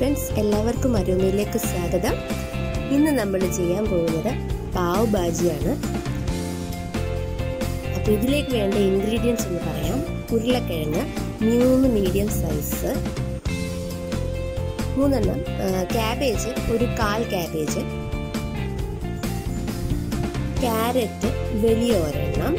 friends എല്ലാവർക്കും അരുമയിലേക്ക് സ്വാഗതം ഇന്ന് നമ്മൾ ചെയ്യാൻ പോകുന്നത് പാവ് ബാജിയാണ് അപ്പോൾ ഇതിലേക്ക് വേണ്ട ഇൻഗ്രീഡിയൻസ് എന്ന് പറയാം ഉരുളക്കിഴങ്ങ് മൂന്ന് മീഡിയം സൈസ് മൂന്നെണ്ണം ക്യാബേജ് ഒരു കാൽ ക്യാബേജ് ക്യാരറ്റ് വലിയ ഒരെണ്ണം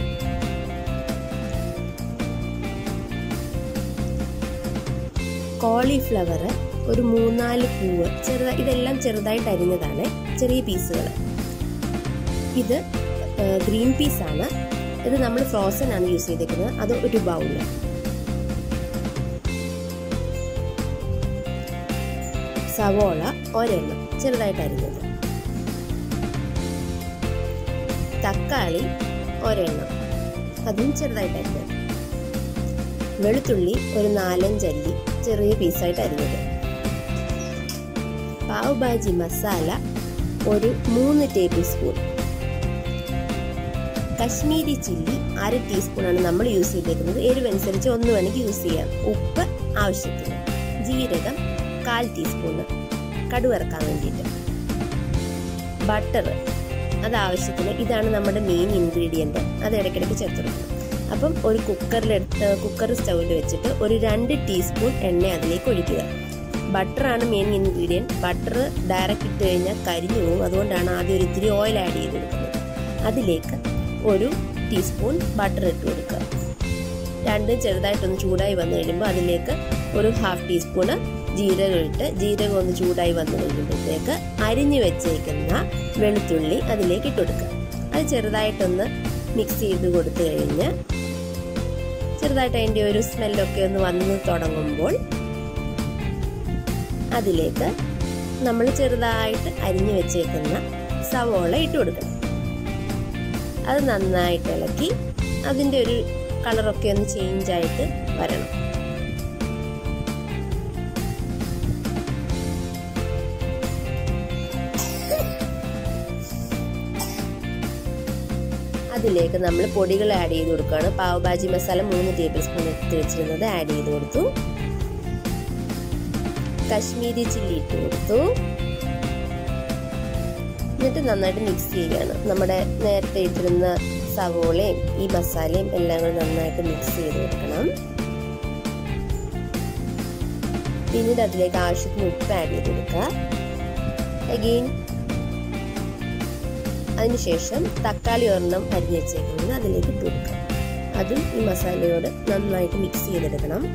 കോളിഫ്ലവർ ഒരു മൂന്നാല് പൂവ് ചെറുതായി ഇതെല്ലാം ചെറുതായിട്ട് അരിഞ്ഞതാണ് ചെറിയ പീസുകൾ ഇത് ഗ്രീൻ പീസ് ആണ് ഇത് നമ്മൾ ഫ്രോസൺ ആണ് യൂസ് ചെയ്തേക്കുന്നത് അത് ഒരു ബൗള് സവോള ഒരെണ്ണം ചെറുതായിട്ട് അരിഞ്ഞത് തക്കാളി ഒരെണ്ണം അതും ചെറുതായിട്ട് അരിഞ്ഞത് വെളുത്തുള്ളി ഒരു നാലഞ്ചല്ലി ചെറിയ പീസായിട്ട് അരിഞ്ഞത് പാവ് ഭാജി മസാല ഒരു മൂന്ന് ടേബിൾ സ്പൂൺ കശ്മീരി ചില്ലി അര ടീസ്പൂൺ ആണ് നമ്മൾ യൂസ് ചെയ്തേക്കുന്നത് എരിവനുസരിച്ച് ഒന്ന് വേണമെങ്കിൽ യൂസ് ചെയ്യാം ഉപ്പ് ആവശ്യത്തിന് ജീരകം കാൽ ടീസ്പൂൺ കടുവറക്കാൻ വേണ്ടിയിട്ട് ബട്ടർ അത് ആവശ്യത്തിന് ഇതാണ് നമ്മുടെ മെയിൻ ഇൻഗ്രീഡിയൻറ്റ് അത് ഇടയ്ക്കിടയ്ക്ക് ചേർത്തെടുക്കണം അപ്പം ഒരു കുക്കറിലെടുത്ത് കുക്കർ സ്റ്റൗവിൽ വെച്ചിട്ട് ഒരു രണ്ട് ടീസ്പൂൺ എണ്ണ അതിലേക്ക് ഒഴിക്കുക ബട്ടറാണ് മെയിൻ ഇൻഗ്രീഡിയൻറ്റ് ബട്ടർ ഡയറക്റ്റ് ഇട്ട് കഴിഞ്ഞാൽ കരിഞ്ഞു പോകും അതുകൊണ്ടാണ് ആദ്യം ഒരു ഇത്തിരി ഓയിൽ ആഡ് ചെയ്ത് കൊടുക്കുന്നത് അതിലേക്ക് ഒരു ടീസ്പൂൺ ബട്ടർ ഇട്ട് കൊടുക്കുക രണ്ടും ചെറുതായിട്ടൊന്ന് ചൂടായി വന്നു കഴിയുമ്പോൾ അതിലേക്ക് ഒരു ഹാഫ് ടീസ്പൂണ് ജീരകം ഇട്ട് ജീരകം ഒന്ന് ചൂടായി വന്നു കഴിയുമ്പോഴത്തേക്ക് അരിഞ്ഞു വെച്ചേക്കുന്ന വെളുത്തുള്ളി അതിലേക്ക് ഇട്ട് കൊടുക്കുക അത് ചെറുതായിട്ടൊന്ന് മിക്സ് ചെയ്ത് കൊടുത്തു കഴിഞ്ഞ് ചെറുതായിട്ട് അതിൻ്റെ ഒരു സ്മെല്ലൊക്കെ ഒന്ന് വന്ന് തുടങ്ങുമ്പോൾ അതിലേക്ക് നമ്മൾ ചെറുതായിട്ട് അരിഞ്ഞു വെച്ചേക്കുന്ന സവോള ഇട്ട് കൊടുക്കണം അത് നന്നായിട്ട് ഇളക്കി അതിൻ്റെ ഒരു കളറൊക്കെ ഒന്ന് ചേഞ്ച് ആയിട്ട് വരണം അതിലേക്ക് നമ്മൾ പൊടികൾ ആഡ് ചെയ്ത് കൊടുക്കുകയാണ് പാവ് ഭാജി മസാല മൂന്ന് ടേബിൾ സ്പൂൺ എടുത്ത് വെച്ചിരുന്നത് ആഡ് ചെയ്ത് കൊടുത്തു കശ്മീരി ചില്ലി ഇട്ട് കൊടുത്തു എന്നിട്ട് നന്നായിട്ട് മിക്സ് ചെയ്യുകയാണ് നമ്മുടെ നേരത്തെ ഇട്ടിരുന്ന സവോളയും ഈ മസാലയും എല്ലാം കൂടി നന്നായിട്ട് മിക്സ് ചെയ്ത് കൊടുക്കണം പിന്നീട് അതിലേക്ക് ആവശ്യത്തിന് ഉപ്പ് ആഡ് ചെയ്ത് കൊടുക്കുക അഗെയിൻ അതിനുശേഷം തക്കാളി ഒരെണ്ണം അരിഞ്ഞ് വെച്ചേക്കുന്നത് അതിലേക്ക് ഇട്ട് കൊടുക്കുക അതും ഈ മസാലയോട് നന്നായിട്ട് മിക്സ് ചെയ്തെടുക്കണം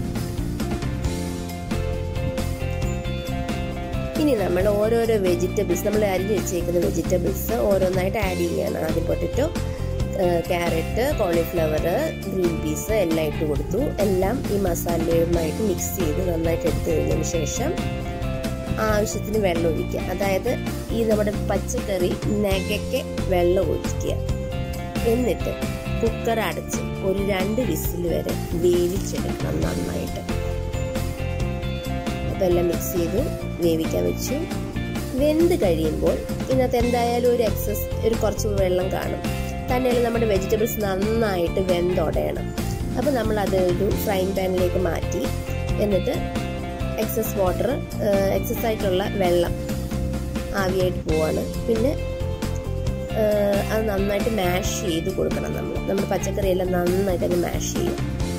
ഇനി നമ്മൾ ഓരോരോ വെജിറ്റബിൾസ് നമ്മൾ അരിഞ്ഞ് വെച്ചേക്കുന്ന വെജിറ്റബിൾസ് ഓരോന്നായിട്ട് ആഡ് ചെയ്യുകയാണ് ആദ്യം potato carrot cauliflower green peas എല്ലാം ഇട്ട് കൊടുത്തു എല്ലാം ഈ മസാലയുമായിട്ട് മിക്സ് ചെയ്ത് നന്നായിട്ട് എടുത്തു കഴിഞ്ഞതിന് ശേഷം ആവശ്യത്തിന് വെള്ളം ഒഴിക്കുക അതായത് ഈ നമ്മുടെ പച്ചക്കറി നകയ്ക്ക് വെള്ളം ഒഴിക്കുക എന്നിട്ട് കുക്കർ അടച്ച് ഒരു രണ്ട് വിസിൽ വരെ വേവിച്ചെടുക്കണം നന്നായിട്ട് അപ്പോൾ എല്ലാം മിക്സ് ചെയ്തു വേവിക്കാൻ വെച്ചു വെന്ത് കഴിയുമ്പോൾ ഇതിനകത്ത് എന്തായാലും ഒരു എക്സസ് ഒരു കുറച്ച് വെള്ളം കാണും തന്നെയല്ല നമ്മുടെ വെജിറ്റബിൾസ് നന്നായിട്ട് വെന്തുടയണം അപ്പോൾ നമ്മൾ അത് ഒരു ഫ്രൈങ് പാനിലേക്ക് മാറ്റി എന്നിട്ട് എക്സസ് വാട്ടർ എക്സസ് ആയിട്ടുള്ള വെള്ളം ആവിയായിട്ട് പോവാണ് പിന്നെ അത് നന്നായിട്ട് മാഷ് ചെയ്ത് കൊടുക്കണം നമ്മൾ നമ്മൾ പച്ചക്കറിയെല്ലാം നന്നായിട്ട് അങ്ങ് മാഷ് ചെയ്യും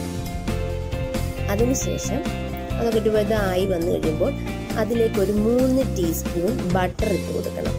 അതിനുശേഷം അതൊക്കെ ഒരു ഇതായി വന്നു കഴിയുമ്പോൾ അതിലേക്ക് ഒരു മൂന്ന് ടീസ്പൂൺ ബട്ടർ ഇട്ട് കൊടുക്കണം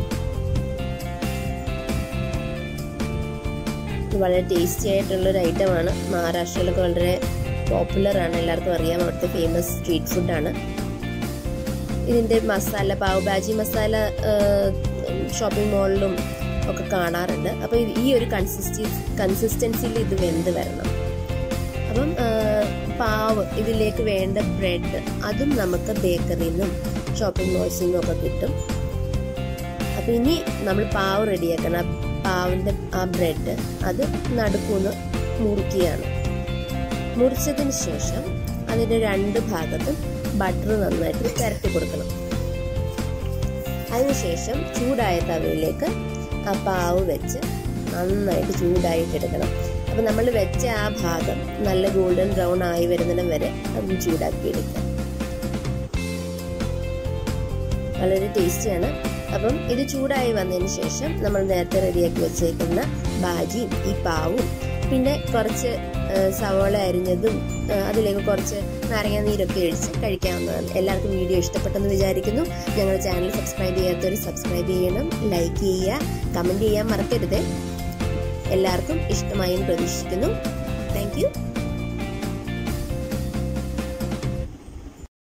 വളരെ ടേസ്റ്റി ആയിട്ടുള്ള ഒരു ഐറ്റമാണ് മഹാരാഷ്ട്രയിലൊക്കെ വളരെ പോപ്പുലർ ആണ് എല്ലാവർക്കും അറിയാം അവിടുത്തെ ഫേമസ് സ്ട്രീറ്റ് ഫുഡാണ് ഇതിൻ്റെ മസാല പാവ് ഭാജി മസാല ഷോപ്പിംഗ് മോളിലും ഒക്കെ കാണാറുണ്ട് അപ്പോൾ ഈ ഒരു കൺസിസ്റ്റൻസി കൺസിസ്റ്റൻസിയിൽ ഇത് വെന്ത് വരണം അപ്പം പാവ് ഇതിലേക്ക് വേണ്ട ബ്രെഡ് അതും നമുക്ക് ബേക്കറിയിൽ നിന്നും ഷോപ്പിംഗ് മോൾസിൽ നിന്നും ഒക്കെ കിട്ടും അപ്പം ഇനി നമ്മൾ പാവ് റെഡിയാക്കണം പാവിൻ്റെ ആ ബ്രെഡ് അത് നടുക്കൂന്ന് മുറിക്കുകയാണ് മുറിച്ചതിന് ശേഷം അതിൻ്റെ രണ്ട് ഭാഗത്തും ബട്ടർ നന്നായിട്ട് പുരട്ടി കൊടുക്കണം അതിനുശേഷം ചൂടായ തവയിലേക്ക് ആ പാവ് വെച്ച് നന്നായിട്ട് ചൂടായിട്ട് എടുക്കണം അപ്പം നമ്മൾ വെച്ച ആ ഭാഗം നല്ല ഗോൾഡൻ ബ്രൗൺ ആയി വരുന്നിടം വരെ അത് ചൂടാക്കി എടുക്കുക വളരെ ടേസ്റ്റിയാണ് അപ്പം ഇത് ചൂടായി വന്നതിന് ശേഷം നമ്മൾ നേരത്തെ റെഡിയാക്കി വെച്ചേക്കുന്ന ബാജിയും ഈ പാവും പിന്നെ കുറച്ച് സവോള അരിഞ്ഞതും അതിലേക്ക് കുറച്ച് നാരങ്ങ നീരൊക്കെ ഒഴിച്ച് കഴിക്കാവുന്നതാണ് എല്ലാവർക്കും വീഡിയോ ഇഷ്ടപ്പെട്ടെന്ന് വിചാരിക്കുന്നു ഞങ്ങളുടെ ചാനൽ സബ്സ്ക്രൈബ് ചെയ്യാത്തവർ സബ്സ്ക്രൈബ് ചെയ്യണം ലൈക്ക് ചെയ്യുക കമൻറ്റ് ചെയ്യാൻ മറക്കരുത് എല്ലാവർക്കും ഇഷ്ടമായെന്ന് പ്രതീക്ഷിക്കുന്നു താങ്ക്